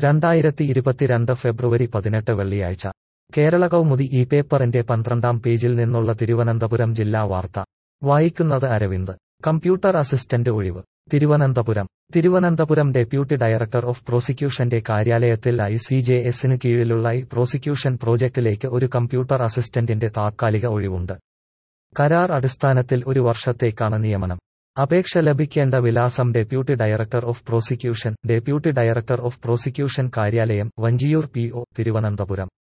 രണ്ടായിരത്തി ഇരുപത്തിരണ്ട് ഫെബ്രുവരി പതിനെട്ട് വെള്ളിയാഴ്ച കേരള കൗമുദി ഈ പേപ്പറിന്റെ പന്ത്രണ്ടാം പേജിൽ നിന്നുള്ള തിരുവനന്തപുരം ജില്ലാ വാർത്ത വായിക്കുന്നത് അരവിന്ദ് കമ്പ്യൂട്ടർ അസിസ്റ്റന്റ് ഒഴിവ് Thiruvananthapuram Thiruvananthapuram deputy director of പ്രോസിക്യൂഷന്റെ കാര്യാലയത്തിൽ ഐ സി ജെ എസിന് കീഴിലുള്ള ഐ പ്രോസിക്യൂഷൻ പ്രോജക്റ്റിലേക്ക് ഒരു കമ്പ്യൂട്ടർ അസിസ്റ്റന്റിന്റെ താത്കാലിക ഒഴിവുണ്ട് കരാർ അടിസ്ഥാനത്തിൽ ഒരു വർഷത്തേക്കാണ് നിയമനം അപേക്ഷ ലഭിക്കേണ്ട വിലാസം deputy director of prosecution deputy director of prosecution കാര്യാലയം വഞ്ചിയൂർ പി ഒ തിരുവനന്തപുരം